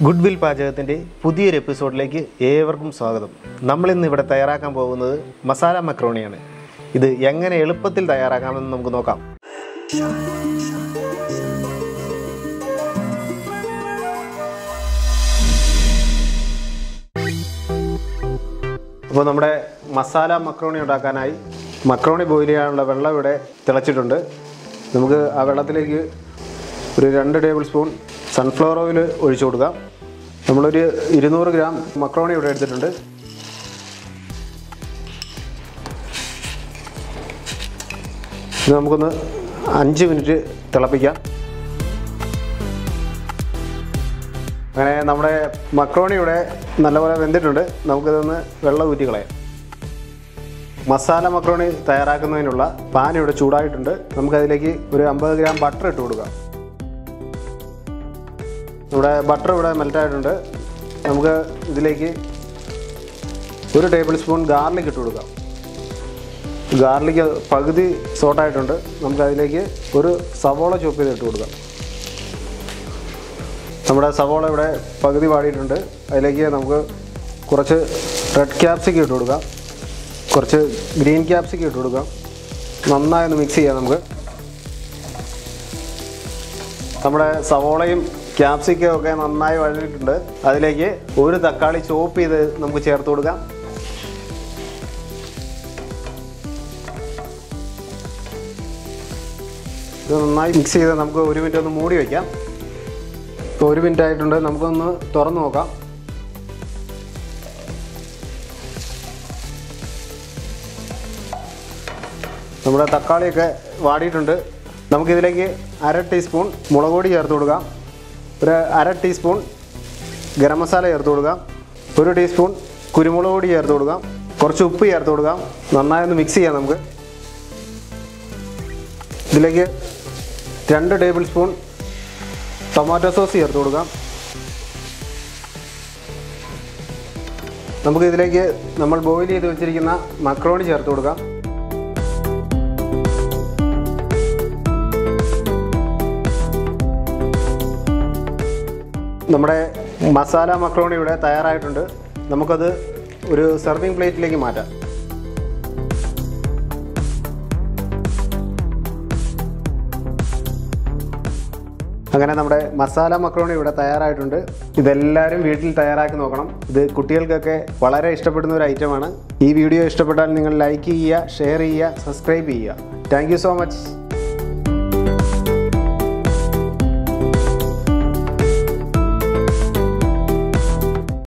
good will പാചകത്തിൻ്റെ പുതിയൊരു എപ്പിസോഡിലേക്ക് ഏവർക്കും സ്വാഗതം നമ്മളിന്ന് ഇവിടെ തയ്യാറാക്കാൻ പോകുന്നത് മസാല മക്രോണിയാണ് ഇത് എങ്ങനെ എളുപ്പത്തിൽ തയ്യാറാക്കാമെന്ന് നമുക്ക് നോക്കാം അപ്പോൾ നമ്മുടെ മസാല മക്രോണി ഉണ്ടാക്കാനായി മക്രോണി ബോയിൽ ചെയ്യാനുള്ള വെള്ളം ഇവിടെ തിളച്ചിട്ടുണ്ട് നമുക്ക് ആ വെള്ളത്തിലേക്ക് ഒരു രണ്ട് ടേബിൾ സ്പൂൺ സൺഫ്ലവർ ഓയിൽ ഒഴിച്ചു കൊടുക്കാം നമ്മളൊരു ഇരുന്നൂറ് ഗ്രാം മക്രോണി ഇവിടെ എടുത്തിട്ടുണ്ട് ഇത് നമുക്കൊന്ന് അഞ്ച് മിനിറ്റ് തിളപ്പിക്കാം അങ്ങനെ നമ്മുടെ മക്രോണി ഇവിടെ നല്ലപോലെ വെന്തിട്ടുണ്ട് നമുക്കിതൊന്ന് വെള്ളം ഊറ്റി കളയാം മസാല മക്രോണി തയ്യാറാക്കുന്നതിനുള്ള പാൻ ഇവിടെ ചൂടായിട്ടുണ്ട് നമുക്കതിലേക്ക് ഒരു അമ്പത് ഗ്രാം ബട്ടർ ഇട്ട് കൊടുക്കാം നമ്മുടെ ബട്ടർ ഇവിടെ മെൽറ്റായിട്ടുണ്ട് നമുക്ക് ഇതിലേക്ക് ഒരു ടേബിൾ സ്പൂൺ ഗാർലിക് ഇട്ട് കൊടുക്കാം ഗാർലിക് പകുതി സോട്ടായിട്ടുണ്ട് നമുക്ക് അതിലേക്ക് ഒരു സവോള ചോപ്പ് ചെയ്ത് ഇട്ട് കൊടുക്കാം നമ്മുടെ സവോള ഇവിടെ പകുതി വാടിയിട്ടുണ്ട് അതിലേക്ക് നമുക്ക് കുറച്ച് റെഡ് ക്യാപ്സിക്കം ഇട്ട് കൊടുക്കാം കുറച്ച് ഗ്രീൻ ക്യാപ്സിക്കം ഇട്ട് കൊടുക്കാം നന്നായി ഒന്ന് മിക്സ് ചെയ്യാം നമുക്ക് നമ്മുടെ സവോളയും ക്യാപ്സിക്കം ഒക്കെ നന്നായി വഴഞ്ഞിട്ടുണ്ട് അതിലേക്ക് ഒരു തക്കാളി ചോപ്പ് ചെയ്ത് നമുക്ക് ചേർത്ത് കൊടുക്കാം ഇത് നന്നായി മിക്സ് ചെയ്ത് നമുക്ക് ഒരു മിനിറ്റ് ഒന്ന് മൂടി വയ്ക്കാം ഇപ്പോൾ ഒരു മിനിറ്റ് ആയിട്ടുണ്ട് നമുക്കൊന്ന് തുറന്നു നോക്കാം നമ്മുടെ തക്കാളിയൊക്കെ വാടിയിട്ടുണ്ട് നമുക്കിതിലേക്ക് അര ടീസ്പൂൺ മുളക് പൊടി ചേർത്ത് കൊടുക്കാം ഒരു അര ടീസ്പൂൺ ഗരം മസാല ചേർത്ത് കൊടുക്കാം ഒരു ടീസ്പൂൺ കുരുമുളക് പൊടി ചേർത്ത് കൊടുക്കാം കുറച്ച് ഉപ്പ് ചേർത്ത് കൊടുക്കാം നന്നായി ഒന്ന് മിക്സ് ചെയ്യാം നമുക്ക് ഇതിലേക്ക് രണ്ട് ടേബിൾ സ്പൂൺ ടൊമാറ്റോ സോസ് ചേർത്ത് കൊടുക്കാം നമുക്ക് ഇതിലേക്ക് നമ്മൾ ബോയിൽ ചെയ്ത് വെച്ചിരിക്കുന്ന മക്രോണി ചേർത്ത് കൊടുക്കാം നമ്മുടെ മസാല മക്രോണി ഇവിടെ തയ്യാറായിട്ടുണ്ട് നമുക്കത് ഒരു സെർവിങ് പ്ലേറ്റിലേക്ക് മാറ്റാം അങ്ങനെ നമ്മുടെ മസാല മക്രോണി ഇവിടെ തയ്യാറായിട്ടുണ്ട് ഇതെല്ലാവരും വീട്ടിൽ തയ്യാറാക്കി നോക്കണം ഇത് കുട്ടികൾക്കൊക്കെ വളരെ ഇഷ്ടപ്പെടുന്ന ഒരു ഐറ്റമാണ് ഈ വീഡിയോ ഇഷ്ടപ്പെട്ടാൽ നിങ്ങൾ ലൈക്ക് ചെയ്യുക ഷെയർ ചെയ്യുക സബ്സ്ക്രൈബ് ചെയ്യുക താങ്ക് സോ മച്ച്